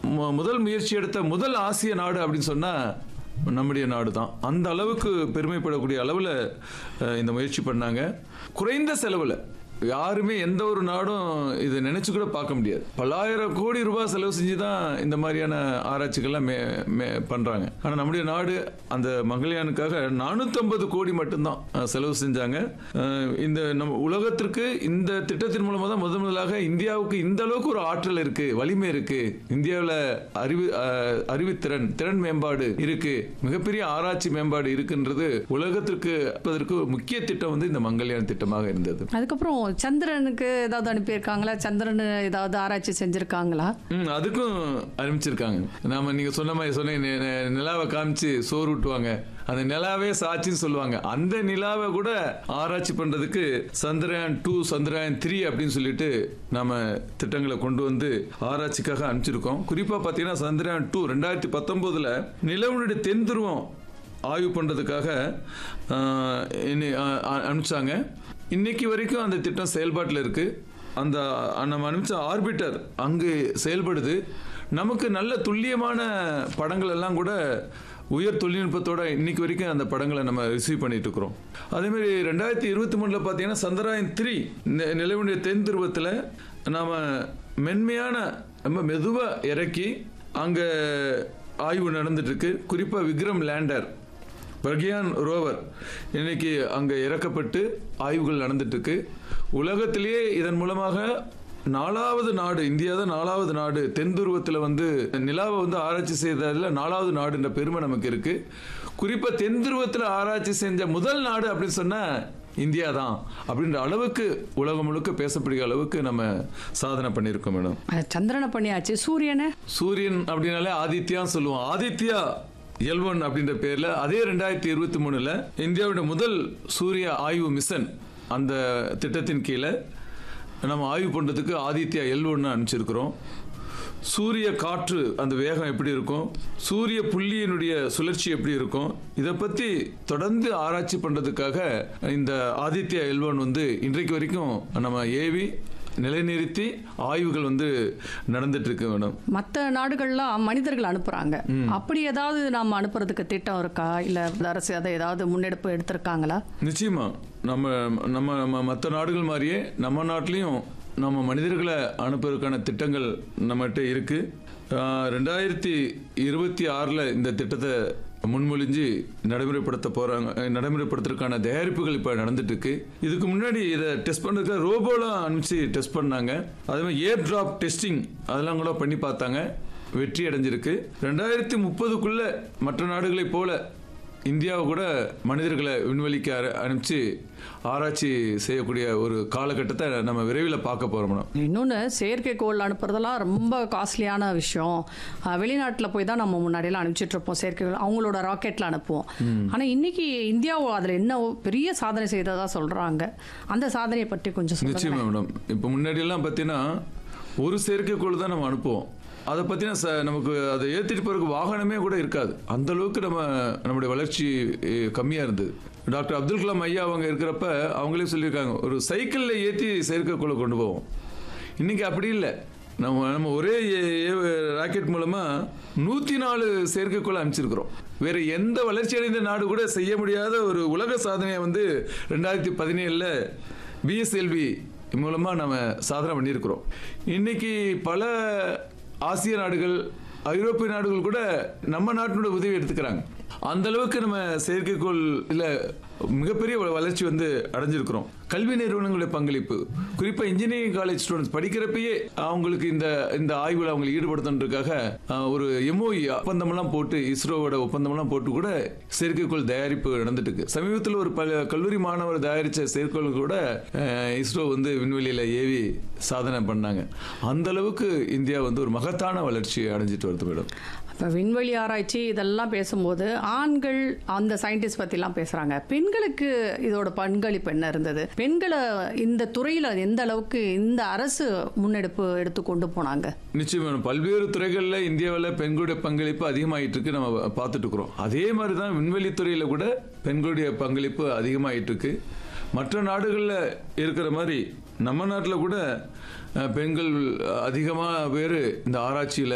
மு- முதல் முயற்சி எடுத்த முதல் ஆசிய நாடு அப்படின்னு சொன்னா நம்முடைய நாடு தான் அந்த அளவுக்கு பெருமைப்படக்கூடிய அளவில் இந்த முயற்சி பண்ணாங்க குறைந்த செலவில் யாருமே எந்த ஒரு நாடும் இதை நினைச்சு கூட பார்க்க முடியாது பல்லாயிரம் கோடி ரூபாய் செலவு செஞ்சு தான் இந்த மாதிரியான ஆராய்ச்சிகள்லாம் மே மே பண்றாங்க ஆனால் நம்முடைய நாடு அந்த மங்கள்யானுக்காக நானூற்றம்பது கோடி மட்டும்தான் அஹ், செலவு செஞ்சாங்க அஹ், இந்த நம்ம உலகத்திற்கு இந்த திட்டத்தின் மூலமாக தான் முதன் முதலாக இந்தியாவுக்கு இந்த அளவுக்கு ஒரு ஆற்றல் இருக்கு வலிமை இருக்கு இந்தியாவில் அறிவு அஹ், அறிவுத்திறன் திறன் மேம்பாடு இருக்கு மிகப்பெரிய ஆராய்ச்சி மேம்பாடு இருக்குன்றது உலகத்திற்கு இருப்பதற்கு ஒரு முக்கிய திட்டம் வந்து இந்த மங்கள்யான் திட்டமாக இருந்தது அதுக்கப்புறம் சந்திரனுக்கு ஏதாவது அனுப்பியிருக்காங்களா சந்திரன் ஏதாவது ஆராய்ச்சி செஞ்சிருக்காங்களா ம் அதுக்கும் ஆரம்பிச்சிருக்காங்க நாம நீங்க சொன்ன மாதிரி சொன்னீங்க நி- நி- நிலாவை காமிச்சு சோறு ஊட்டுவாங்க அந்த நிலாவே சாட்சின்னு சொல்லுவாங்க அந்த நிலாவை கூட ஆராய்ச்சி பண்றதுக்கு சந்திரயான் டூ சந்திரயான் த்ரீ அப்படின்னு சொல்லிட்டு நாம திட்டங்களை கொண்டு வந்து ஆராய்ச்சிக்காக அனுப்பிச்சிருக்கோம் குறிப்பா பாத்தீங்கன்னா சந்திரயான் டூ ரெண்டாயிரத்தி பத்தொன்பதுல நிலவுடைய தென் துருவம் ஆய்வு பண்றதுக்காக ஆஹ், இன்னி- ஆஹ், ஆஹ், அனுப்பிச்சாங்க இன்னைக்கு வரைக்கும் அந்த திட்டம் செயல்பாட்டில் இருக்கு அந்த நம்ம அனுப்பிச்ச ஆர்பிட்டர் அங்கு செயல்படுது நமக்கு நல்ல துல்லியமான படங்கள் எல்லாம் கூட உயர் தொழில்நுட்பத்தோட இன்னைக்கு வரைக்கும் அந்த படங்களை நம்ம ரிசீவ் பண்ணிட்டு இருக்கிறோம் அதே மாதிரி ரெண்டாயிரத்தி இருபத்தி மூணுல பார்த்தீங்கன்னா சந்திராயன் த்ரீ நிலவுடைய தென் துருவத்தில் நாம மென்மையான ரொம்ப மெதுவாக இறக்கி அங்கே ஆய்வு நடந்துட்டு இருக்கு குறிப்பாக விக்ரம் லேண்டர் பிரக்யான் ரோவர் இன்னைக்கு அங்கே இறக்கப்பட்டு ஆய்வுகள் நடந்துட்டு இருக்கு உலகத்திலேயே இதன் மூலமாக நாலாவது நாடு இந்தியா தான் நாலாவது நாடு தென் துருவத்தில் வந்து நிலாவை வந்து ஆராய்ச்சி செய்ததில் நாலாவது நாடுன்ற பெருமை நமக்கு இருக்கு குறிப்பாக தென் துருவத்தில் ஆராய்ச்சி செஞ்ச முதல் நாடு அப்படின்னு சொன்னா இந்தியா தான் அப்படின்ற அளவுக்கு உலகம் முழுக்க பேசக்கூடிய அளவுக்கு நம்ம சாதனை பண்ணியிருக்கோம் மேடம் அஹ் சந்திரனை பண்ணியாச்சு சூரியனை சூரியன் அப்படின்னாலே ஆதித்யான்னு சொல்லுவோம் ஆதித்யா எல்வன் அப்படின்ற பேர்ல அதே ரெண்டாயிரத்தி இருபத்தி மூணுல இந்தியாவோட முதல் சூரிய ஆய்வு மிஷன் அந்த திட்டத்தின் கீழே நம்ம ஆய்வு பண்றதுக்கு ஆதித்யா எல்வன் அனுப்பிச்சிருக்கிறோம் சூரிய காற்று அந்த வேகம் எப்படி இருக்கும் சூரிய புள்ளியினுடைய சுழற்சி எப்படி இருக்கும் இதை பத்தி தொடர்ந்து ஆராய்ச்சி பண்றதுக்காக இந்த ஆதித்யா எல்வன் வந்து இன்றைக்கு வரைக்கும் நம்ம ஏவி நிலைநிறுத்தி ஆய்வுகள் வந்து நடந்துட்டு இருக்கு மேடம் மற்ற நாடுகள்லாம் மனிதர்கள் அனுப்புறாங்க அப்படி ஏதாவது நாம அனுப்புறதுக்கு திட்டம் இருக்கா இல்ல அரசு அதை ஏதாவது முன்னெடுப்பு எடுத்திருக்காங்களா நிச்சயமா நம்ம நம்ம நம்ம மற்ற நாடுகள் மாதிரியே நம்ம நாட்டிலையும் நம்ம மனிதர்களை அனுப்புவதற்கான திட்டங்கள் நம்மகிட்ட இருக்கு ஆஹ் ரெண்டாயிரத்தி இருபத்தி ஆறில் இந்த திட்டத்தை முன்மொழிஞ்சு நடைமுறைப்படுத்த போறாங்க அஹ் நடைமுறைப்படுத்துறதுக்கான தயாரிப்புகள் இப்போ நடந்துட்டு இருக்கு இதுக்கு முன்னாடி இதை டெஸ்ட் பண்ணுறதுக்கு ரோபோலாம் அனுப்பிச்சு டெஸ்ட் பண்ணாங்க அதே மாதிரி ஏர் டிராப் டெஸ்டிங் அதெல்லாம் கூட பண்ணி பார்த்தாங்க வெற்றி அடைஞ்சிருக்கு ரெண்டாயிரத்தி முப்பதுக்குள்ள மற்ற நாடுகளைப் போல இந்தியாவை கூட மனிதர்களை விண்வெளிக்கு அர- அனுப்பிச்சு ஆராய்ச்சி செய்யக்கூடிய ஒரு காலகட்டத்தை நம்ம விரைவில் பார்க்க போறோம் மேடம் இன்னொன்று செயற்கைக்கோள் அனுப்புறதெல்லாம் ரொம்ப காஸ்ட்லியான விஷயம் வெளிநாட்டில் போய் தான் நம்ம முன்னாடியெல்லாம் அனுப்பிச்சிட்டு இருப்போம் செயற்கைக்கோள் அவங்களோட ராக்கெட்டில் அனுப்புவோம் ஆனால் இன்னைக்கு இந்தியாவும் அதில் என்ன பெரிய சாதனை செய்ததா சொல்கிறாங்க அந்த சாதனையை பற்றி கொஞ்சம் சொல்லுங்க நிச்சயமா மேடம் இப்போ முன்னாடியெல்லாம் பார்த்தீங்கன்னா ஒரு செயற்கைக்கோள் தான் நம்ம அனுப்புவோம் அதை பற்றின ச நமக்கு அதை ஏற்றிட்டு போகிறதுக்கு வாகனமே கூட இருக்காது அந்த அளவுக்கு நம்ம நம்முடைய வளர்ச்சி கம்மியாக இருந்தது டாக்டர் அப்துல் கலாம் ஐயா அவங்க இருக்கிறப்ப அவங்களே சொல்லியிருக்காங்க ஒரு சைக்கிளில் ஏற்றி செயற்கைக்கோளை கொண்டு போவோம் இன்னைக்கு அப்படி இல்லை நம்ம நம்ம ஒரே ஏ- ஏ- ராக்கெட் மூலமா நூத்தி நாலு செயற்கைக்கோள் அமைச்சிருக்கிறோம் வேற எந்த வளர்ச்சி அடைந்த நாடு கூட செய்ய முடியாத ஒரு உலக சாதனையை வந்து ரெண்டாயிரத்தி பதினேழுல பிஎஸ்எல்வி மூலமா நம்ம சாதனை பண்ணியிருக்கிறோம் இன்னைக்கு பல ஆசிய நாடுகள் ஐரோப்பிய நாடுகள் கூட நம்ம நாட்டினோட உதவி எடுத்துக்கிறாங்க அந்த அளவுக்கு நம்ம செயற்கைக்கோள் இல்ல மிகப்பெரிய வ- வளர்ச்சி வந்து அடைஞ்சிருக்கிறோம் கல்வி நிறுவனங்களுடைய பங்களிப்பு குறிப்பா இன்ஜினியரிங் காலேஜ் ஸ்டூடெண்ட்ஸ் படிக்கிறப்பயே அவங்களுக்கு இந்த இந்த ஆய்வுல அவங்களை ஈடுபடுத்துறதுக்காக அஹ், ஒரு எம்ஓஇ ஒப்பந்தமெல்லாம் போட்டு இஸ்ரோவோட ஒப்பந்தமெல்லாம் போட்டு கூட செயற்கைக்கோள் தயாரிப்பு நடந்துட்டு இருக்கு சமீபத்தில் ஒரு பல கல்லூரி மாணவர் தயாரிச்ச செயற்கைக்கோள் கூட அஹ், இஸ்ரோ வந்து விண்வெளியில ஏவி சாதனை பண்ணாங்க அந்த அளவுக்கு இந்தியா வந்து ஒரு மகத்தான வளர்ச்சி அடைஞ்சிட்டு வருது மேடம் இப்போ விண்வெளி ஆராய்ச்சி இதெல்லாம் பேசும்போது ஆண்கள் அந்த சயின்டிஸ்ட் பற்றிலாம் பேசுகிறாங்க பெண்களுக்கு இதோட பங்களிப்பு என்ன இருந்தது பெண்களை இந்த துறையில் எந்த அளவுக்கு இந்த அரசு முன்னெடுப்பு எடுத்து கொண்டு போனாங்க நிச்சயமா பல்வேறு துறைகளில் இந்தியாவில் பெண்களுடைய பங்களிப்பு அதிகமாயிட்டு இருக்கு நம்ம பார்த்துட்டு இருக்கிறோம் அதே மாதிரி தான் விண்வெளி துறையில் கூட பெண்களுடைய பங்களிப்பு அதிகமாயிட்டு இருக்கு மற்ற நாடுகளில் இருக்கிற மாதிரி நம்ம நாட்டில் கூட அஹ், பெண்கள் அதிகமாக பேர் இந்த ஆராய்ச்சியில்